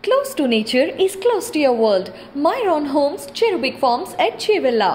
Close to nature is close to your world. Myron Homes, Cherubic Farms at Chevilla,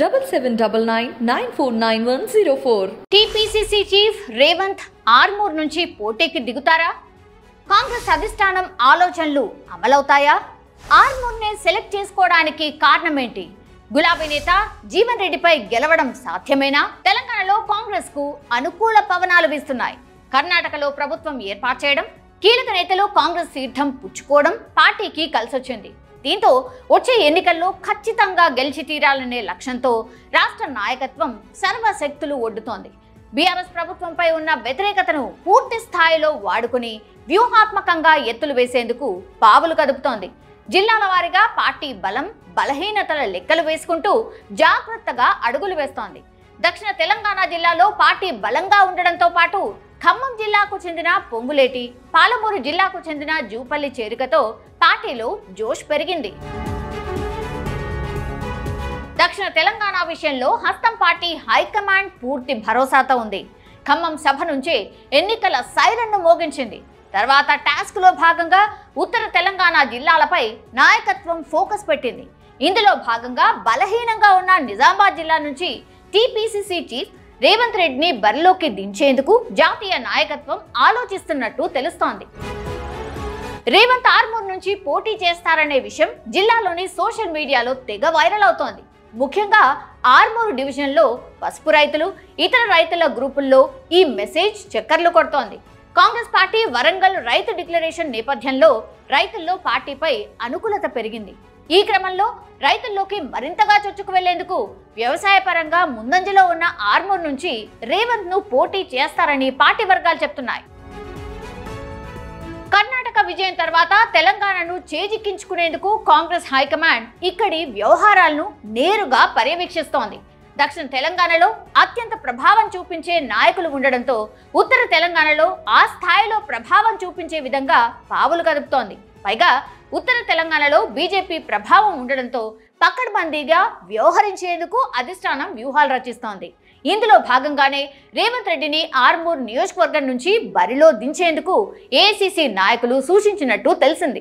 7799 TPCC chief Revanth Armoor నుంచి పోటీకి దిగుతారా కాంగ్రెస్ అధిష్టానం ఆలోచనలు అమలవుతాయా ఆర్మూర్నే select చేసుకోవడానికి కారణమేంటి గులాబీ నేత జీవన్ రెడ్డిపై గెలవడం సాధ్యమేనా తెలంగాణలో కాంగ్రెస్ కు అనుకూల పవనాలు వీస్తున్నాయి కర్ణాటకలో ప్రభుత్వం ఏర్పాటు చేయడం కీలక నేతలు కాంగ్రెస్ తీర్థం పుచ్చుకోవడం పార్టీకి కలిసొచ్చింది దీంతో వచ్చే ఎన్నికల్లో ఖచ్చితంగా గెలిచి తీరాలనే లక్ష్యంతో రాష్ట్ర నాయకత్వం సర్వశక్తులు ఒడ్డుతోంది బీఆర్ఎస్ ప్రభుత్వంపై ఉన్న వ్యతిరేకతను పూర్తి స్థాయిలో వాడుకుని వ్యూహాత్మకంగా ఎత్తులు వేసేందుకు పావులు కదుపుతోంది జిల్లాల వారీగా పార్టీ బలం బలహీనతల లెక్కలు వేసుకుంటూ జాగ్రత్తగా అడుగులు వేస్తోంది దక్షిణ తెలంగాణ జిల్లాలో పార్టీ బలంగా ఉండడంతో పాటు ఖమ్మం జిల్లాకు చెందిన పొంగులేటి పాలమూరు జిల్లాకు చెందిన జూపల్లి చేరికతో పార్టీలో జోష్ పెరిగింది దక్షిణ తెలంగాణ విషయంలో హస్తం పార్టీ హైకమాండ్ పూర్తి భరోసాతో ఉంది ఖమ్మం సభ నుంచే ఎన్నికల సైరన్ను మోగించింది తర్వాత టాస్క్ లో భాగంగా ఉత్తర తెలంగాణ జిల్లాలపై నాయకత్వం ఫోకస్ పెట్టింది ఇందులో భాగంగా బలహీనంగా ఉన్న నిజామాబాద్ జిల్లా నుంచి టీపీసీసీ చీఫ్ రేవంత్ రెడ్డిని బరిలోకి దించేందుకు జాతీయ నాయకత్వం ఆలోచిస్తున్నట్టు తెలుస్తోంది రేవంత్ ఆర్మూర్ నుంచి పోటీ చేస్తారనే విషయం జిల్లాలోని సోషల్ మీడియాలో తెగ వైరల్ అవుతోంది ముఖ్యంగా ఆర్మూరు డివిజన్లో పసుపు రైతులు ఇతర రైతుల గ్రూపుల్లో ఈ మెసేజ్ చక్కర్లు కొడుతోంది కాంగ్రెస్ పార్టీ వరంగల్ రైతు డిక్లరేషన్ నేపథ్యంలో రైతుల్లో పార్టీపై అనుకూలత పెరిగింది ఈ క్రమంలో రైతుల్లోకి మరింతగా చొచ్చుకు వెళ్లేందుకు వ్యవసాయ పరంగా ముందంజలో ఉన్న ఆర్మూర్ నుంచి రేవంత్ ను పోటీ చేస్తారని పార్టీ వర్గాలు చెప్తున్నాయి కర్ణాటక విజయం తర్వాత తెలంగాణను చేజిక్కించుకునేందుకు కాంగ్రెస్ హైకమాండ్ ఇక్కడి వ్యవహారాలను నేరుగా పర్యవేక్షిస్తోంది దక్షిణ తెలంగాణలో అత్యంత ప్రభావం చూపించే నాయకులు ఉండడంతో ఉత్తర తెలంగాణలో ఆ స్థాయిలో ప్రభావం చూపించే విధంగా పావులు కదుపుతోంది పైగా ఉత్తర తెలంగాణలో బీజేపీ ప్రభావం ఉండడంతో పకడ్బందీగా వ్యవహరించేందుకు అధిష్టానం వ్యూహాలు రచిస్తోంది ఇందులో భాగంగానే రేవంత్ రెడ్డిని ఆర్మూర్ నియోజకవర్గం నుంచి బరిలో దించేందుకు ఏఐసిసి నాయకులు సూచించినట్టు తెలిసింది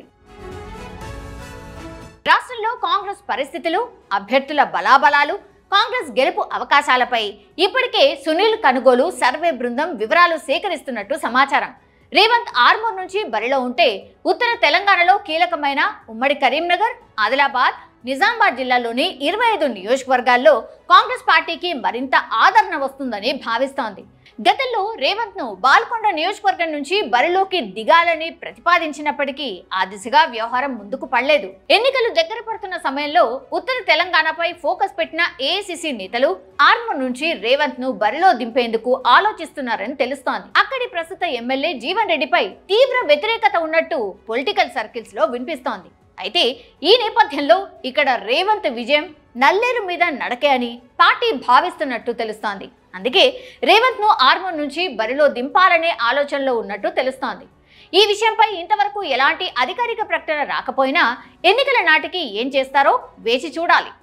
రాష్ట్రంలో కాంగ్రెస్ పరిస్థితులు అభ్యర్థుల బలాబలాలు కాంగ్రెస్ గెలుపు అవకాశాలపై ఇప్పటికే సునీల్ కనుగోలు సర్వే బృందం వివరాలు సేకరిస్తున్నట్టు సమాచారం రేవంత్ ఆర్మూర్ నుంచి బరిలో ఉంటే ఉత్తర తెలంగాణలో కీలకమైన ఉమ్మడి కరీంనగర్ ఆదిలాబాద్ నిజామాబాద్ జిల్లాలోని ఇరవై ఐదు నియోజకవర్గాల్లో కాంగ్రెస్ పార్టీకి మరింత ఆదరణ వస్తుందని భావిస్తోంది గతంలో రేవంత్ ను బాల్కొండ నియోజకవర్గం నుంచి బరిలోకి దిగాలని ప్రతిపాదించినప్పటికీ ఆ దిశగా వ్యవహారం ముందుకు పడలేదు ఎన్నికలు దగ్గర పడుతున్న సమయంలో ఉత్తర తెలంగాణపై ఫోకస్ పెట్టిన ఏఐసిసి నేతలు ఆర్మూర్ నుంచి రేవంత్ ను బరిలో దింపేందుకు ఆలోచిస్తున్నారని తెలుస్తోంది అక్కడి ప్రస్తుత ఎమ్మెల్యే జీవన్ రెడ్డిపై తీవ్ర వ్యతిరేకత ఉన్నట్టు పొలిటికల్ సర్కిల్స్ లో వినిపిస్తోంది అయితే ఈ నేపథ్యంలో ఇక్కడ రేవంత్ విజయం నల్లేరు మీద నడకే అని పార్టీ భావిస్తున్నట్టు తెలుస్తోంది అందుకే రేవంత్ ను ఆర్మూర్ నుంచి బరిలో దింపాలనే ఆలోచనలో ఉన్నట్టు తెలుస్తోంది ఈ విషయంపై ఇంతవరకు ఎలాంటి అధికారిక ప్రకటన రాకపోయినా ఎన్నికల నాటికి ఏం చేస్తారో వేచి చూడాలి